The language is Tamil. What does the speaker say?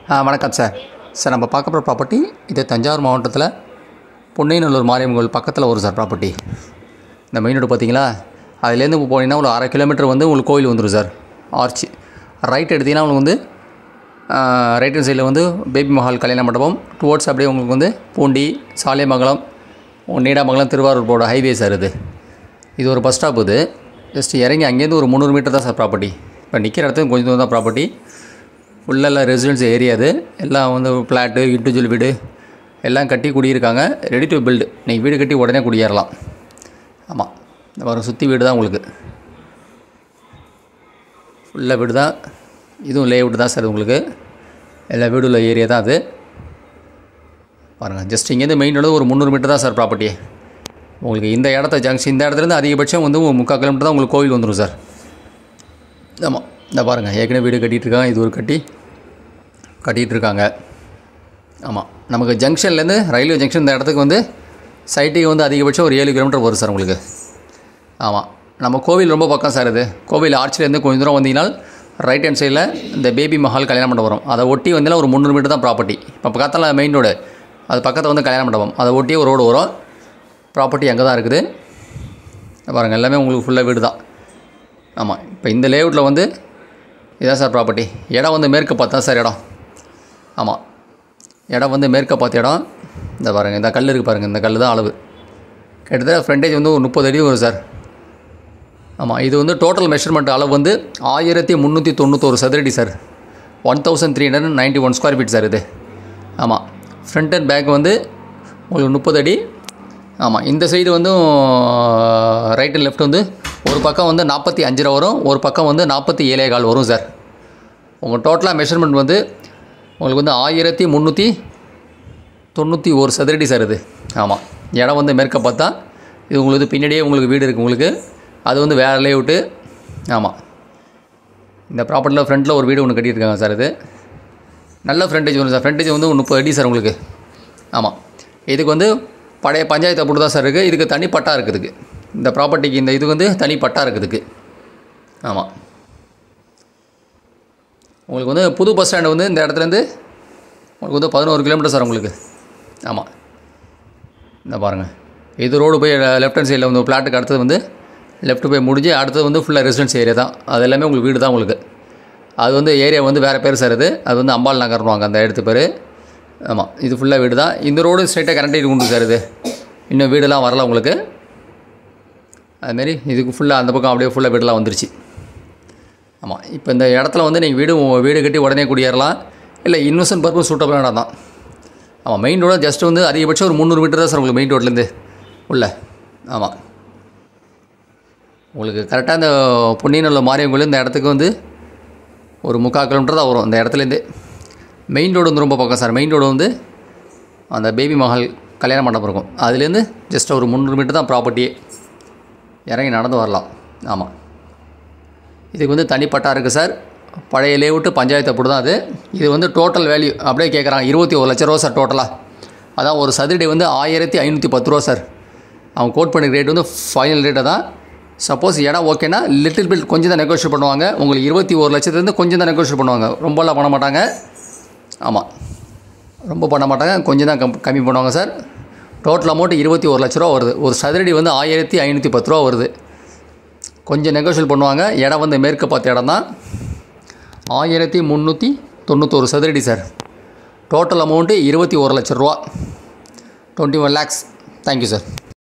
ஆ வணக்கம் சார் சார் நம்ம பார்க்க போகிற ப்ராப்பர்ட்டி இது தஞ்சாவூர் மாவட்டத்தில் பொன்னைநல்லூர் மாரியம்மன் கோவில் பக்கத்தில் வரும் சார் ப்ராப்பர்ட்டி இந்த மெயின் ரோடு பார்த்தீங்களா அதுலேருந்து இப்போ போனீங்கன்னா ஒரு அரை கிலோமீட்டர் வந்து உங்களுக்கு கோவில் வந்துடும் சார் ஆர்ச் ரைட் எடுத்தீங்கன்னா உங்களுக்கு வந்து ரைட் ஹேண்ட் சைடில் வந்து பேபி மஹால் கல்யாண மண்டபம் டுவோர்ட்ஸ் அப்படியே உங்களுக்கு வந்து பூண்டி சாலியமங்கலம் நீடாமங்கலம் திருவாரூர் போட ஹைவே சார் இது இது ஒரு பஸ் ஸ்டாப் இது ஜஸ்ட் இறங்கி அங்கேருந்து ஒரு முந்நூறு மீட்டர் தான் சார் ப்ராப்பர்ட்டி இப்போ நிற்கிற இடத்துக்கு கொஞ்சம் தூரம் தான் ப்ராப்பர்ட்டி ஃபுல்லாக ரெசிடென்ஸ் ஏரியா அது எல்லாம் வந்து ஃப்ளாட்டு இண்டிவிஜுவல் வீடு எல்லாம் கட்டி குடியிருக்காங்க ரெடி டு பில்டு நீங்கள் வீடு கட்டி உடனே குடியேறலாம் ஆமாம் இந்த வரும் சுற்றி வீடு தான் உங்களுக்கு ஃபுல்லாக வீடு தான் இதுவும் லே அவுட் தான் சார் உங்களுக்கு எல்லா வீடு உள்ள ஏரியா தான் அது பாருங்கள் ஜஸ்ட் இங்கேருந்து மெயின் ரோடு ஒரு முந்நூறு மீட்டர் தான் சார் ப்ராப்பர்ட்டி உங்களுக்கு இந்த இடத்த ஜங்ஷன் இந்த இடத்துலேருந்து அதிகபட்சம் வந்து ஒரு முக்கால் கிலோமீட்டர் தான் உங்களுக்கு கோவில் வந்துடும் சார் ஆமாம் இந்த பாருங்கள் ஏற்கனவே வீடு கட்டிகிட்டு இருக்காங்க இது ஒரு கட்டி கட்டிகிட்டு இருக்காங்க ஆமாம் நமக்கு ஜங்ஷன்லேருந்து ரயில்வே ஜங்ஷன் இந்த இடத்துக்கு வந்து சைட்டுக்கு வந்து அதிகபட்சம் ஒரு ஏழு கிலோமீட்டர் வரும் சார் உங்களுக்கு ஆமாம் நம்ம கோவில் ரொம்ப பக்கம் சார் இது கோவில் ஆர்ச்சிலேருந்து கொஞ்சம் தூரம் வந்தீங்கன்னா ரைட் ஹேண்ட் சைடில் இந்த பேபி மஹால் கல்யாண மண்டபம் வரும் அதை ஒட்டி வந்தீங்கன்னா ஒரு முந்நூறு மீட்டர் தான் ப்ராப்பர்ட்டி இப்போ பக்கத்தில் மெயின் ரோடு அது பக்கத்தில் வந்து கல்யாண மண்டபம் அதை ஒட்டி ஒரு ரோடு வரும் ப்ராப்பர்ட்டி அங்கே தான் இருக்குது பாருங்கள் எல்லாமே உங்களுக்கு ஃபுல்லாக வீடு தான் ஆமாம் இப்போ இந்த லேஅவுட்டில் வந்து இதான் சார் ப்ராப்பர்ட்டி இடம் வந்து மேற்கு பார்த்து தான் சார் இடம் ஆமாம் இடம் வந்து மேற்க பார்த்த இடம் இந்த பாருங்கள் இந்த கல் இருக்குது பாருங்கள் இந்த கல் தான் அளவு கிட்டத்தட்ட ஃப்ரண்டேஜ் வந்து ஒரு முப்பது அடி வரும் சார் ஆமாம் இது வந்து டோட்டல் மெஷர்மெண்ட் அளவு வந்து ஆயிரத்தி முந்நூற்றி தொண்ணூத்தோரு சதுரடி sir one thousand three hundred ninety one square feet sir இது ஆமாம் ஃப்ரண்ட் அண்ட் பேக் வந்து உங்களுக்கு முப்பது அடி ஆமாம் இந்த சைடு வந்து ரைட் அண்ட் லெஃப்ட் வந்து ஒரு பக்கம் வந்து நாற்பத்தி அஞ்சு ரூபா வரும் ஒரு பக்கம் வந்து நாற்பத்தி ஏழே கால் வரும் சார் உங்கள் டோட்டலாக மெஷர்மெண்ட் வந்து உங்களுக்கு வந்து ஆயிரத்தி முந்நூற்றி தொண்ணூற்றி ஒரு சதுரடி சார் இது ஆமாம் இடம் வந்து மேற்க பார்த்தா இது உங்களுக்கு பின்னாடியே உங்களுக்கு வீடு இருக்குது உங்களுக்கு அது வந்து வேறு லேஅவுட்டு ஆமாம் இந்த ப்ராப்பர்ட்டியில் ஃப்ரண்ட்டில் ஒரு வீடு ஒன்று கட்டியிருக்காங்க சார் இது நல்ல ஃப்ரண்டேஜ் வரும் சார் ஃப்ரண்டேஜ் வந்து ஒரு முப்பது அடி சார் உங்களுக்கு ஆமாம் இதுக்கு வந்து பழைய பஞ்சாயத்து அப்படி தான் சார் இருக்குது இதுக்கு தனி பட்டா இருக்குதுக்கு இந்த ப்ராப்பர்ட்டிக்கு இந்த இது வந்து தனி பட்டா இருக்குதுக்கு ஆமாம் உங்களுக்கு வந்து புது பஸ் ஸ்டாண்டு வந்து இந்த இடத்துலேருந்து உங்களுக்கு வந்து பதினோரு கிலோமீட்டர் சார் உங்களுக்கு ஆமாம் இந்த பாருங்கள் இது ரோடு போய் லெஃப்ட் ஹேண்ட் சைடில் வந்து பிளாட்டுக்கு அடுத்தது வந்து லெஃப்ட் போய் முடிஞ்சு அடுத்தது வந்து ஃபுல்லாக ரெசிடென்ஸ் ஏரியா தான் அது எல்லாமே உங்களுக்கு வீடு தான் உங்களுக்கு அது வந்து ஏரியா வந்து வேறு பேர் சார் இது அது வந்து அம்பாள் நகர்னுவாங்க அந்த இடத்து பேர் ஆமாம் இது ஃபுல்லாக வீடு தான் இந்த ரோடு ஸ்ட்ரைட்டாக கரண்ட்டு உண்டு சார் இது இன்னும் வீடெல்லாம் வரல உங்களுக்கு அதுமாரி இதுக்கு ஃபுல்லாக அந்த பக்கம் அப்படியே ஃபுல்லாக வீடெல்லாம் வந்துருச்சு ஆமாம் இப்போ இந்த இடத்துல வந்து நீங்கள் வீடு வீடு கட்டி உடனே குடியேறலாம் இல்லை இன்வெஸ்ட்மெண்ட் பர்பஸ் சூட்டபிளான இடம் தான் ஆமாம் மெயின் ரோடு ஜஸ்ட் வந்து அதிகபட்சம் ஒரு முந்நூறு மீட்டர் தான் சார் உங்களுக்கு மெயின் ரோட்லேருந்து உள்ள ஆமாம் உங்களுக்கு கரெக்டாக இந்த பொன்னியநல்லூர் மாரியம்மன் கோயில் இந்த இடத்துக்கு வந்து ஒரு முக்கால் கிலோமீட்டர் தான் வரும் இந்த இடத்துலேருந்து மெயின் ரோடு வந்து ரொம்ப பக்கம் சார் மெயின் ரோடு வந்து அந்த பேபி மஹால் கல்யாண மண்டபம் இருக்கும் அதுலேருந்து ஜஸ்ட் ஒரு முந்நூறு மீட்டர் தான் ப்ராப்பர்ட்டியே இறங்கி நடந்து வரலாம் ஆமாம் இதுக்கு வந்து தனிப்பட்டா இருக்குது சார் பழைய லேவுட்டு பஞ்சாயத்து அப்படி தான் அது இது வந்து டோட்டல் வேல்யூ அப்படியே கேட்குறாங்க இருபத்தி ஒரு லட்ச ரூபா சார் டோட்டலாக அதான் ஒரு சதுரடி வந்து ஆயிரத்தி ஐநூற்றி பத்து ரூபா சார் அவங்க கோட் பண்ணி ரேட் வந்து ஃபைனல் ரேட்டை தான் சப்போஸ் இடம் ஓகேனா லிட்டில் பில் கொஞ்சம் தான் நெகோஷியேட் பண்ணுவாங்க உங்களுக்கு இருபத்தி ஒரு லட்சத்துலேருந்து கொஞ்சம் தான் நெகோஷியேட் பண்ணுவாங்க ரொம்பலாம் பண்ண மாட்டாங்க ஆமாம் ரொம்ப பண்ண மாட்டாங்க கொஞ்சம் தான் கம் கம்மி பண்ணுவாங்க சார் டோட்டல் அமௌண்ட் இருபத்தி ஒரு லட்ச ரூபா வருது ஒரு சதுரடி வந்து ஆயிரத்தி ஐநூற்றி பத்து ரூபா வருது கொஞ்சம் நெகோஷியல் பண்ணுவாங்க இடம் வந்து மேற்கு பார்த்த இடம் தான் ஆயிரத்தி முந்நூற்றி தொண்ணூத்தொரு சதுரடி சார் டோட்டல் அமௌண்ட்டு இருபத்தி ஒரு லட்ச ரூபா twenty one lakhs thank you sir